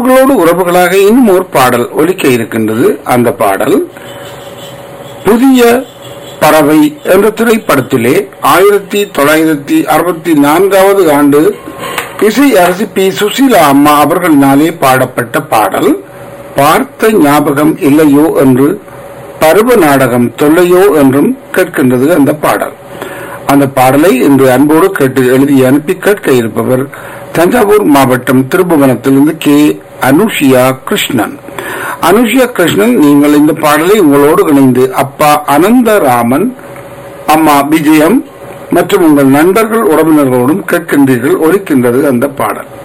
உறவுகளோடு உறவுகளாக இன்னும் ஒரு பாடல் ஒலிக்க இருக்கின்றது அந்த பாடல் புதிய பறவை என்ற திரைப்படத்திலே ஆயிரத்தி தொள்ளாயிரத்தி அறுபத்தி நான்காவது ஆண்டு இசை அரசி பி சுசீலா அம்மா அவர்களினாலே பாடப்பட்ட பாடல் பார்த்த ஞாபகம் இல்லையோ என்று பருவ நாடகம் தொல்லையோ என்றும் கேட்கின்றது அந்த பாடல் அந்த பாடலை இன்று அன்போடு கேட்டு எழுதி அனுப்பி கேட்க இருப்பவர் தஞ்சாவூர் மாவட்டம் திருபுவனத்திலிருந்து கே அனுஷியா கிருஷ்ணன் அனுஷியா கிருஷ்ணன் நீங்கள் இந்த பாடலை உங்களோடு இணைந்து அப்பா அனந்தராமன் அம்மா விஜயம் மற்றும் உங்கள் நண்பர்கள் உறவினர்களோடும் கேட்கின்றீர்கள் ஒலிக்கின்றது அந்த பாடல்